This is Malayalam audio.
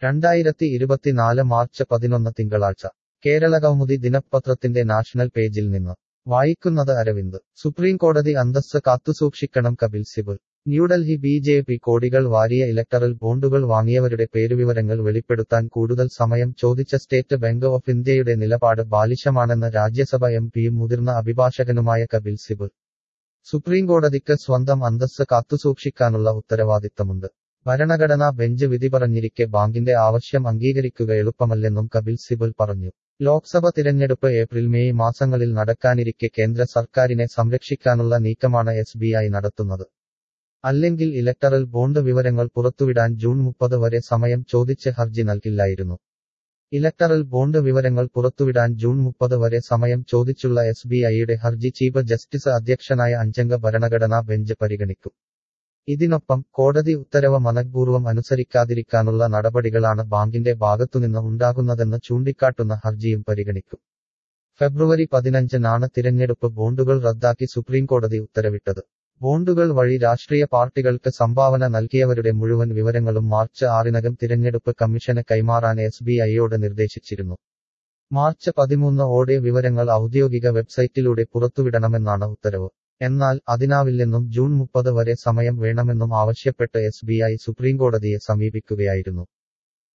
രണ്ടായിരത്തി ഇരുപത്തിനാല് മാർച്ച് പതിനൊന്ന് തിങ്കളാഴ്ച കേരള കൗമുദി ദിനപത്രത്തിന്റെ നാഷണൽ പേജിൽ നിന്ന് വായിക്കുന്നത് അരവിന്ദ് സുപ്രീംകോടതി അന്തസ്സ് കാത്തുസൂക്ഷിക്കണം Kapil Sibal New Delhi B J P കോടികൾ വാരിയ ഇലക്ടറൽ ബോണ്ടുകൾ വാങ്ങിയവരുടെ പേരുവിവരങ്ങൾ വെളിപ്പെടുത്താൻ കൂടുതൽ സമയം ചോദിച്ച സ്റ്റേറ്റ് ബാങ്ക് ഓഫ് ഇന്ത്യയുടെ നിലപാട് ബാലിശമാണെന്ന് രാജ്യസഭ എം പിയും മുതിർന്ന അഭിഭാഷകനുമായ കപിൽ സിബൽ സുപ്രീംകോടതിക്ക് സ്വന്തം അന്തസ്സ് കാത്തുസൂക്ഷിക്കാനുള്ള ഉത്തരവാദിത്തമുണ്ട് ഭരണഘടനാ ബെഞ്ച് വിധി പറഞ്ഞിരിക്കെ ബാങ്കിന്റെ ആവശ്യം അംഗീകരിക്കുക എളുപ്പമല്ലെന്നും കപിൽ സിബൽ പറഞ്ഞു ലോക്സഭ തിരഞ്ഞെടുപ്പ് ഏപ്രിൽ മെയ് മാസങ്ങളിൽ നടക്കാനിരിക്കെ കേന്ദ്ര സർക്കാരിനെ സംരക്ഷിക്കാനുള്ള നീക്കമാണ് എസ് ബി ഐ നടത്തുന്നത് അല്ലെങ്കിൽ ഇലക്ടറൽ ബോണ്ട് വിവരങ്ങൾ പുറത്തുവിടാൻ ജൂൺ മുപ്പത് വരെ സമയം ചോദിച്ച് ഹർജി നൽകില്ലായിരുന്നു ഇലക്ടറൽ ബോണ്ട് വിവരങ്ങൾ പുറത്തുവിടാൻ ജൂൺ മുപ്പത് വരെ സമയം ചോദിച്ചുള്ള എസ് ബി ഐയുടെ ഹർജി ചീഫ് ജസ്റ്റിസ് അധ്യക്ഷനായ അഞ്ചംഗ ഭരണഘടനാ ബെഞ്ച് പരിഗണിക്കും ഇതിനൊപ്പം കോടതി ഉത്തരവ് മനഃപൂർവ്വം അനുസരിക്കാതിരിക്കാനുള്ള നടപടികളാണ് ബാങ്കിന്റെ ഭാഗത്തുനിന്ന് ഉണ്ടാകുന്നതെന്ന് ചൂണ്ടിക്കാട്ടുന്ന ഹർജിയും പരിഗണിക്കും ഫെബ്രുവരി പതിനഞ്ചിനാണ് തിരഞ്ഞെടുപ്പ് ബോണ്ടുകൾ റദ്ദാക്കി സുപ്രീംകോടതി ഉത്തരവിട്ടത് ബോണ്ടുകൾ വഴി രാഷ്ട്രീയ പാർട്ടികൾക്ക് സംഭാവന നൽകിയവരുടെ മുഴുവൻ വിവരങ്ങളും മാർച്ച് ആറിനകം തിരഞ്ഞെടുപ്പ് കമ്മീഷന് കൈമാറാൻ എസ് ബി ഐയോട് നിർദ്ദേശിച്ചിരുന്നു മാർച്ച് പതിമൂന്ന് ഓടെ വിവരങ്ങൾ ഔദ്യോഗിക വെബ്സൈറ്റിലൂടെ പുറത്തുവിടണമെന്നാണ് ഉത്തരവ് എന്നാൽ അതിനാവില്ലെന്നും ജൂൺ മുപ്പത് വരെ സമയം വേണമെന്നും ആവശ്യപ്പെട്ട് എസ് ബി ഐ സുപ്രീംകോടതിയെ സമീപിക്കുകയായിരുന്നു